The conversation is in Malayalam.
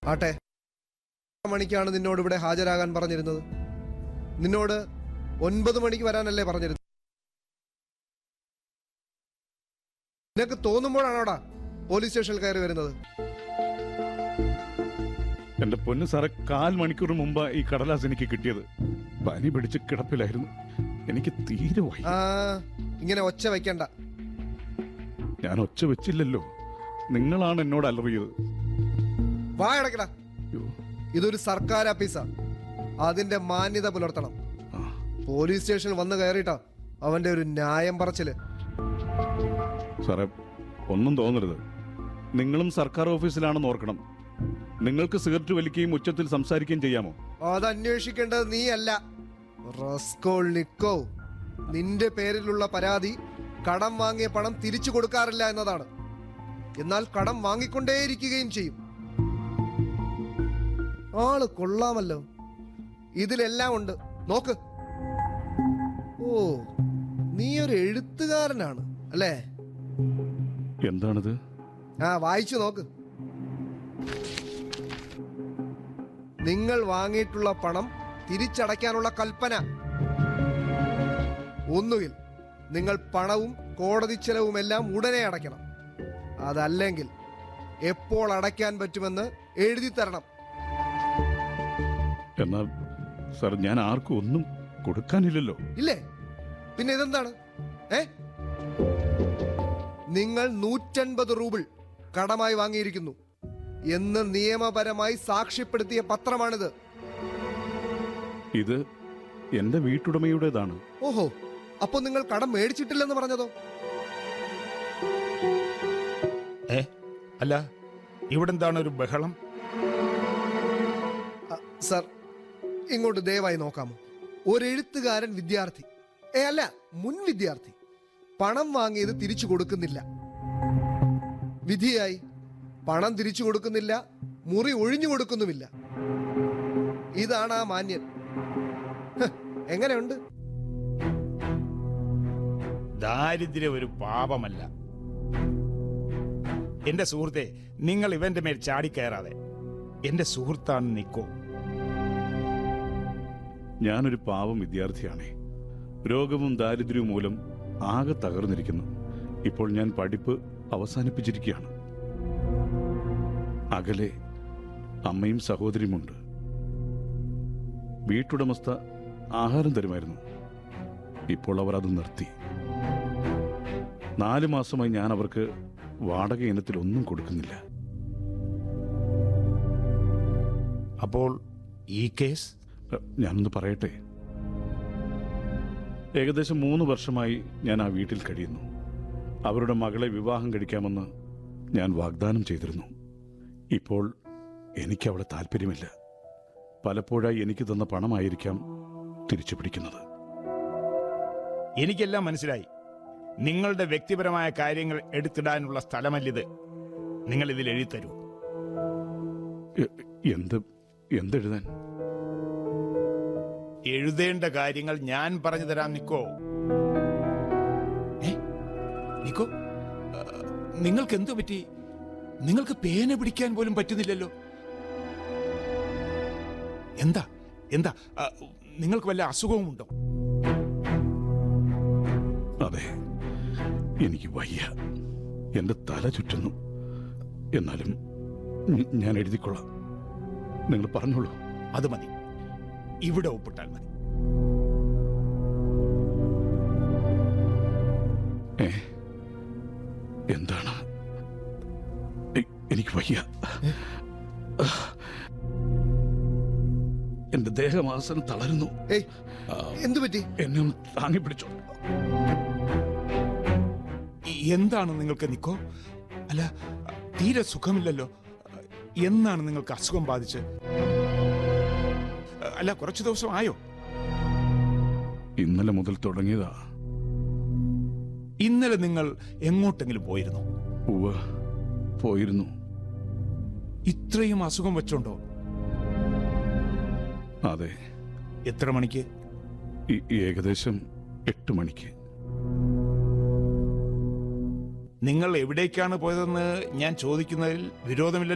ആട്ടെ എത്ര മണിക്കാണ് നിന്നോട് ഇവിടെ ഹാജരാകാൻ പറഞ്ഞിരുന്നത് നിന്നോട് ഒൻപത് മണിക്ക് വരാനല്ലേ പറഞ്ഞിരുന്നത് നിനക്ക് തോന്നുമ്പോഴാണോടാ പോലീസ് സ്റ്റേഷനിൽ കയറി വരുന്നത് എന്റെ പൊന്നു സാറെ കാൽ മണിക്കൂർ മുമ്പ് ഈ കടലാസ് എനിക്ക് കിട്ടിയത് പനി പിടിച്ച് കിടപ്പിലായിരുന്നു എനിക്ക് തീരെ വയ്യ ആ ഇങ്ങനെ ഒച്ച വെക്കണ്ട ഞാൻ ഒച്ച വെച്ചില്ലല്ലോ നിങ്ങളാണ് എന്നോട് അലറിയത് വാ അടക്കടാ അയ്യോ, ഇതൊരു സർക്കാർ ഓഫീസാ അതിന്റെ മാന്യത പുലർത്തണം ആ, പോലീസ് സ്റ്റേഷനിൽ വന്ന് കയറിയിട്ടാ അവന്റെ ഒരു ന്യായം പറച്ചില് സാറേ ഒന്നും തോന്നരുത് നിങ്ങളും സർക്കാർ ഓഫീസിലാണെന്ന് ഓർക്കണം നിങ്ങൾക്ക് സിഗരറ്റ് വലിക്കുകയും ഉച്ചത്തിൽ സംസാരിക്കുകയും ചെയ്യാമോ അത് അന്വേഷിക്കേണ്ടത് നീയല്ല റസ്കോൾനിക്കോ നിന്റെ പേരിലുള്ള പരാതി കടം വാങ്ങിയ പണം തിരിച്ചു കൊടുക്കാറില്ല എന്നതാണ് എന്നാൽ കടം വാങ്ങിക്കൊണ്ടേയിരിക്കുകയും ചെയ്യും ആള് കൊള്ളാമല്ലോ ഇതിലെല്ലാം ഉണ്ട് നോക്ക് ഓ നീ ഒരു എഴുത്തുകാരനാണ് അല്ലേ എന്താണിത് ആ വായിച്ചു നോക്ക് നിങ്ങൾ വാങ്ങിയിട്ടുള്ള പണം തിരിച്ചടയ്ക്കാനുള്ള കൽപ്പന ഒന്നുകിൽ നിങ്ങൾ പണവും കോടതി ചെലവുമെല്ലാം ഉടനെ അടയ്ക്കണം അതല്ലെങ്കിൽ എപ്പോൾ അടയ്ക്കാൻ പറ്റുമെന്ന് എഴുതി തരണം എന്നാൽ സാർ ഞാൻ ആർക്കും ഒന്നും കൊടുക്കാനില്ലല്ലോ ഇല്ലേ പിന്നെ ഇതെന്താണ് ഏ നിങ്ങൾ നൂറ്റൻപത് റൂബിൾ കടമായി വാങ്ങിയിരിക്കുന്നു എന്ന് നിയമപരമായി സാക്ഷ്യപ്പെടുത്തിയ പത്രമാണിത് ഇത് എന്റെ വീട്ടുടമയുടേതാണ് ഓഹോ അപ്പൊ നിങ്ങൾ കടം മേടിച്ചിട്ടില്ലെന്ന് പറഞ്ഞതോ ഏ അല്ല ഇവിടെ എന്താണ് ഒരു ബഹളം അ, സർ ഇങ്ങോട്ട് ദയവായി നോക്കാമോ ഒരു എഴുത്തുകാരൻ വിദ്യാർത്ഥി ഏ അല്ല മുൻ വിദ്യാർത്ഥി പണം വാങ്ങിയത് തിരിച്ചു കൊടുക്കുന്നില്ല വിധിയായി പണം തിരിച്ചു കൊടുക്കുന്നില്ല മുറി ഒഴിഞ്ഞു കൊടുക്കുന്നുമില്ല ഇതാണ് ആ മാന്യൻ ഹ്, എങ്ങനെയുണ്ട് ദാരിദ്ര്യം ഒരു പാപമല്ല എന്റെ സുഹൃത്തെ നിങ്ങൾ ഇവന്റെ മേൽ ചാടിക്കയറാതെ എന്റെ സുഹൃത്താണ് നിക്കോ ഞാനൊരു പാവം വിദ്യാർത്ഥിയാണേ രോഗവും ദാരിദ്ര്യവും മൂലം ആകെ തകർന്നിരിക്കുന്നു ഇപ്പോൾ ഞാൻ പഠിപ്പ് അവസാനിപ്പിച്ചിരിക്കുകയാണ് അകലെ അമ്മയും സഹോദരിയുമുണ്ട് വീട്ടുടമസ്ഥ ആഹാരം തരുമായിരുന്നു ഇപ്പോൾ അവർ അത് നിർത്തി നാല് മാസമായി ഞാൻ അവർക്ക് വാടക ഇനത്തിൽ ഒന്നും കൊടുക്കുന്നില്ല അപ്പോൾ ഈ കേസ് എ, ഞാനൊന്ന് പറയട്ടെ ഏകദേശം മൂന്ന് വർഷമായി ഞാൻ ആ വീട്ടിൽ കഴിയുന്നു അവരുടെ മകളെ വിവാഹം കഴിക്കാമെന്ന് ഞാൻ വാഗ്ദാനം ചെയ്തിരുന്നു ഇപ്പോൾ എനിക്ക് അവളെ താല്പര്യമില്ല പലപ്പോഴായി എനിക്ക് തന്ന പണമായിരിക്കാം തിരിച്ചു പിടിക്കുന്നത് എനിക്കെല്ലാം മനസ്സിലായി നിങ്ങളുടെ വ്യക്തിപരമായ കാര്യങ്ങൾ എടുത്തിടാനുള്ള സ്ഥലമല്ലിത് നിങ്ങൾ ഇതിൽ എഴുതിത്തരൂ എ- എന്ത് എന്തെഴുതാൻ എഴുതേണ്ട കാര്യങ്ങൾ ഞാൻ പറഞ്ഞു തരാം നിക്കോ ഏ? നിക്കോ ആ, നിങ്ങൾക്ക് എന്തു പറ്റി നിങ്ങൾക്ക് പേന പിടിക്കാൻ പോലും പറ്റുന്നില്ലല്ലോ എന്താ എന്താ ആ, നിങ്ങൾക്ക് വല്ല അസുഖവുമുണ്ടോ അതെ എനിക്ക് വയ്യ എന്റെ തല ചുറ്റുന്നു എന്നാലും ഞ- ഞാൻ എഴുതിക്കൊള്ളാം നിങ്ങൾ പറഞ്ഞോളൂ അത് മതി ഇവിടെ ഒപ്പിട്ടാൽ മതി ഏ എന്താണ് എ- എനിക്ക് വയ്യ എന്റെ ദേഹമാസനം തളരുന്നു ഏയ് എന്തു പറ്റി എന്നെ ഒന്ന് താങ്ങി പിടിച്ചോ ഈ- എന്താണ് നിങ്ങൾക്ക് നിക്കോ അല്ല തീരെ സുഖമില്ലല്ലോ എന്നാണ് നിങ്ങൾക്ക് അസുഖം ബാധിച്ച് അല്ല കുറച്ചു ദിവസം ആയോ ഇന്നലെ മുതൽ തുടങ്ങിയതാ ഇന്നലെ നിങ്ങൾ എങ്ങോട്ടെങ്കിലും പോയിരുന്നോ ഉവ്വ് പോയിരുന്നു ഇത്രയും അസുഖം വെച്ചോണ്ടോ അതെ എത്ര മണിക്ക് ഈ- ഏകദേശം എട്ട് മണിക്ക് നിങ്ങൾ എവിടേക്കാണ് പോയതെന്ന് ഞാൻ ചോദിക്കുന്നതിൽ വിരോധമില്ല